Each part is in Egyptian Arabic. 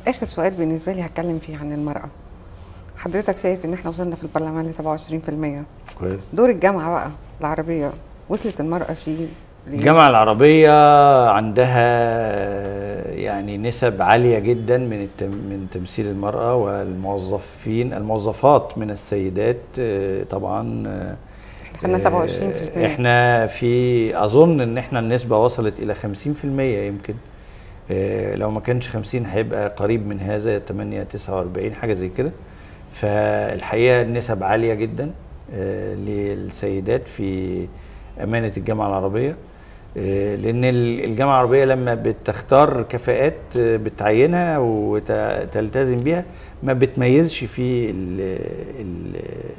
اخر سؤال بالنسبه لي هتكلم فيه عن المراه حضرتك شايف ان احنا وصلنا في البرلمان ل 27% كويس دور الجامعه بقى العربيه وصلت المراه فيه ليه؟ الجامعة العربية عندها يعني نسب عالية جدا من التم من تمثيل المرأة والموظفين الموظفات من السيدات آه، طبعا آه، خدنا 27% آه، احنا في اظن ان احنا النسبة وصلت الى 50% يمكن آه، لو ما كانش 50 هيبقى قريب من هذا 8 49 حاجة زي كده فالحقيقة النسب عالية جدا آه، للسيدات في أمانة الجامعة العربية آه، لأن ال- الجامعة العربية لما بتختار كفاءات آه، بتعينها وتلتزم بيها ما بتميزش في ال ال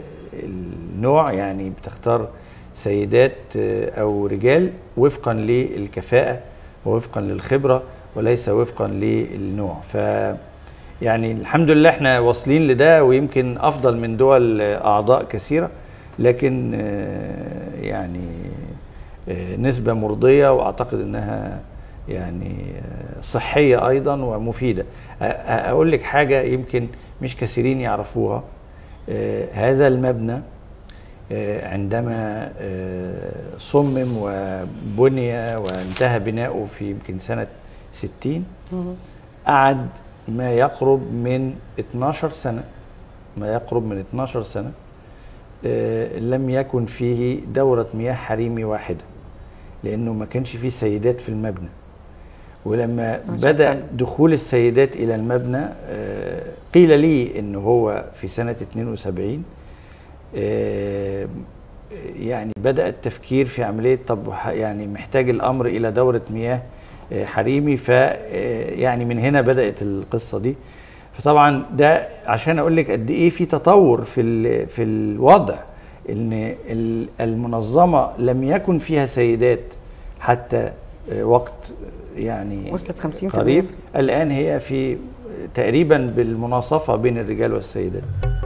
النوع يعني بتختار سيدات آه، أو رجال وفقا للكفاءة ووفقا للخبرة وليس وفقا للنوع ف يعني الحمد لله احنا واصلين لده ويمكن افضل من دول اعضاء كثيره لكن آه، يعني آه، نسبه مرضيه واعتقد انها يعني آه، صحيه ايضا ومفيده أ- أ- اقول لك حاجه يمكن مش كثيرين يعرفوها آه، هذا المبنى آه، عندما آه، صمم وبني وانتهى بناؤه في يمكن سنه 60 مم. قعد ما يقرب من 12 سنة ما يقرب من 12 سنة آه، لم يكن فيه دورة مياه حريمي واحدة لأنه ما كانش فيه سيدات في المبنى ولما 12 بدأ سنة. دخول السيدات إلى المبنى آه، قيل لي أنه هو في سنة 72 آه، يعني بدأ التفكير في عملية طب ح- يعني محتاج الأمر إلى دورة مياه آه، حريمي ف آه، يعني من هنا بدأت القصة دي فطبعا ده عشان أقول لك قد إيه في تطور في ال- في الوضع إن ال- المنظمة لم يكن فيها سيدات حتى آه، وقت يعني وصلت 50% قريب الآن هي في تقريبا بالمناصفة بين الرجال والسيدات